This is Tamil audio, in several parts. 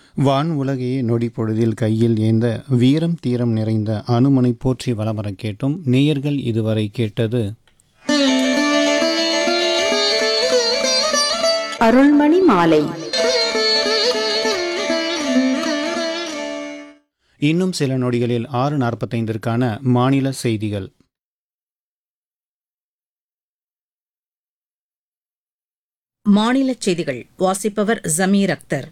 வான் உலகையே நொடி பொழுதில் கையில் ஏந்த வீரம் தீரம் நிறைந்த அனுமனை போற்றி வளமர கேட்டும் நேயர்கள் இதுவரை கேட்டது அருள்மணி மாலை இன்னும் சில நொடிகளில் ஆறு நாற்பத்தைந்திற்கான மாநில செய்திகள் மாநிலச் செய்திகள் வாசிப்பவர் ஜமீர் அக்தர்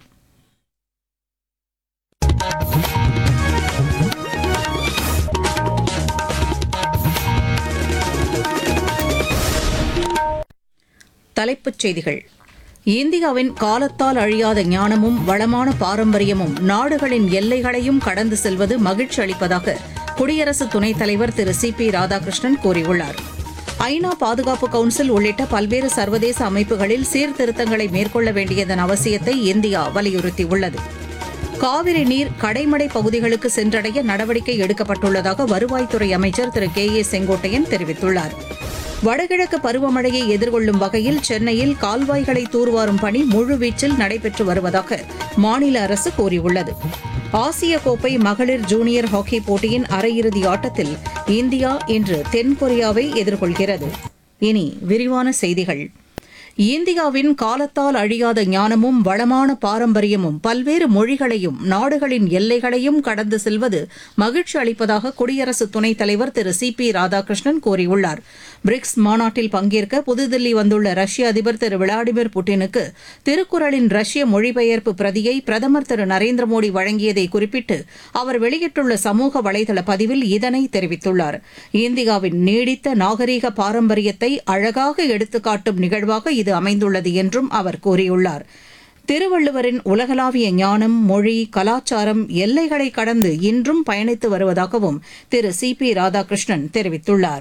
தலைப்புச் செய்திகள் இந்தியாவின் காலத்தால் அழியாத ஞானமும் வளமான பாரம்பரியமும் நாடுகளின் எல்லைகளையும் கடந்து செல்வது மகிழ்ச்சி அளிப்பதாக குடியரசு துணைத் தலைவர் திரு சி பி ராதாகிருஷ்ணன் கூறியுள்ளார் ஐநா பாதுகாப்பு கவுன்சில் உள்ளிட்ட பல்வேறு சர்வதேச அமைப்புகளில் சீர்திருத்தங்களை மேற்கொள்ள வேண்டியதன் அவசியத்தை இந்தியா வலியுறுத்தியுள்ளது காவிரி நீர் கடைமடை பகுதிகளுக்கு சென்றடைய நடவடிக்கை எடுக்கப்பட்டுள்ளதாக வருவாய்த்துறை அமைச்சர் திரு கே ஏ செங்கோட்டையன் தெரிவித்துள்ளார் வடகிழக்கு பருவமழையை எதிர்கொள்ளும் வகையில் சென்னையில் கால்வாய்களை தூர்வாரும் பணி முழுவீச்சில் நடைபெற்று வருவதாக மாநில அரசு கூறியுள்ளது ஆசிய கோப்பை மகளிர் ஜூனியர் ஹாக்கி போட்டியின் அரையிறுதி ஆட்டத்தில் இந்தியா இன்று தென்கொரியாவை எதிர்கொள்கிறது இனி விரிவான செய்திகள் இந்தியாவின் காலத்தால் அழியாத ஞானமும் வளமான பாரம்பரியமும் பல்வேறு மொழிகளையும் நாடுகளின் எல்லைகளையும் கடந்து செல்வது மகிழ்ச்சி அளிப்பதாக குடியரசு துணைத் தலைவர் திரு சி பி ராதாகிருஷ்ணன் கூறியுள்ளார் பிரிக்ஸ் மாநாட்டில் பங்கேற்க புதுதில்லி வந்துள்ள ரஷ்ய அதிபர் திரு விளாடிமிர் புட்டினுக்கு திருக்குறளின் ரஷ்ய மொழிபெயர்ப்பு பிரதியை பிரதமர் திரு நரேந்திர மோடி வழங்கியதை குறிப்பிட்டு அவர் வெளியிட்டுள்ள சமூக வலைதள பதிவில் இதனை தெரிவித்துள்ளார் இந்தியாவின் நீடித்த நாகரீக பாரம்பரியத்தை அழகாக எடுத்துக்காட்டும் நிகழ்வாக இது அமைந்துள்ளது என்றும் அவர் கூறியுள்ளார் திருவள்ளுவரின் உலகளாவிய ஞானம் மொழி கலாச்சாரம் எல்லைகளை கடந்து இன்றும் பயணித்து வருவதாகவும் திரு சி பி ராதாகிருஷ்ணன் தெரிவித்துள்ளார்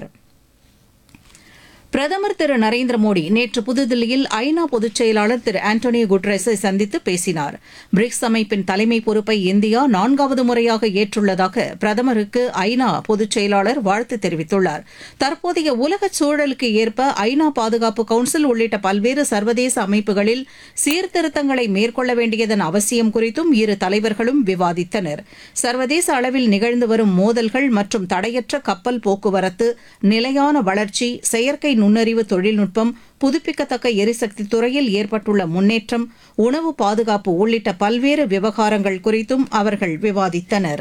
பிரதமர் திரு நரேந்திர மோடி நேற்று புதுதில்லியில் ஐநா பொதுச் செயலாளர் திரு ஆண்டோனியோ குட்ரஸை சந்தித்து பேசினார் பிரிக்ஸ் அமைப்பின் தலைமை பொறுப்பை இந்தியா நான்காவது முறையாக ஏற்றுள்ளதாக பிரதமருக்கு ஐநா பொதுச் செயலாளர் வாழ்த்து தெரிவித்துள்ளார் தற்போதைய உலக சூழலுக்கு ஏற்ப ஐநா பாதுகாப்பு கவுன்சில் உள்ளிட்ட பல்வேறு சர்வதேச அமைப்புகளில் சீர்திருத்தங்களை மேற்கொள்ள வேண்டியதன் அவசியம் குறித்தும் இரு தலைவர்களும் விவாதித்தனர் சர்வதேச அளவில் நிகழ்ந்து வரும் மோதல்கள் மற்றும் தடையற்ற கப்பல் போக்குவரத்து நிலையான வளர்ச்சி செயற்கை நுண்ணறிவு தொழில்நுட்பம் புதுப்பிக்கத்தக்க எரிசக்தி துறையில் ஏற்பட்டுள்ள முன்னேற்றம் உணவு பாதுகாப்பு உள்ளிட்ட பல்வேறு விவகாரங்கள் குறித்தும் அவர்கள் விவாதித்தனர்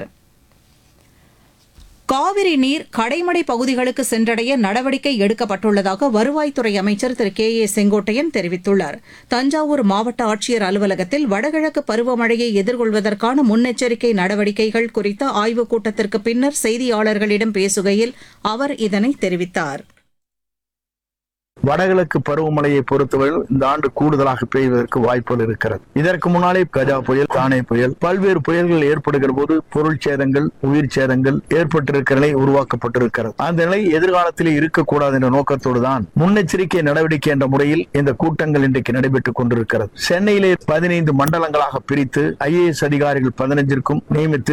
காவிரி நீர் கடைமடை பகுதிகளுக்கு சென்றடைய நடவடிக்கை எடுக்கப்பட்டுள்ளதாக வருவாய்த்துறை அமைச்சர் திரு கே ஏ செங்கோட்டையன் தெரிவித்துள்ளார் தஞ்சாவூர் மாவட்ட ஆட்சியர் அலுவலகத்தில் வடகிழக்கு பருவமழையை எதிர்கொள்வதற்கான முன்னெச்சரிக்கை நடவடிக்கைகள் குறித்த ஆய்வுக் கூட்டத்திற்கு பின்னர் செய்தியாளர்களிடம் பேசுகையில் அவர் இதனை தெரிவித்தார் வடகிழக்கு பருவமழையை பொறுத்தவரையில் இந்த ஆண்டு கூடுதலாக பெய்வதற்கு வாய்ப்புகள் இருக்கிறது இதற்கு முன்னாலே கஜா புயல் தானே புயல் பல்வேறு புயல்கள் ஏற்படுகிற போது பொருள் சேதங்கள் உயிர் சேதங்கள் ஏற்பட்டிருக்கிற நிலை உருவாக்கப்பட்டிருக்கிறது அந்த நிலை எதிர்காலத்திலே இருக்கக்கூடாது என்ற நோக்கத்தோடு தான் முன்னெச்சரிக்கை நடவடிக்கை என்ற முறையில் இந்த கூட்டங்கள் இன்றைக்கு நடைபெற்றுக் கொண்டிருக்கிறது சென்னையிலே பதினைந்து மண்டலங்களாக பிரித்து ஐஏஎஸ் அதிகாரிகள் பதினைஞ்சிற்கும் நியமித்து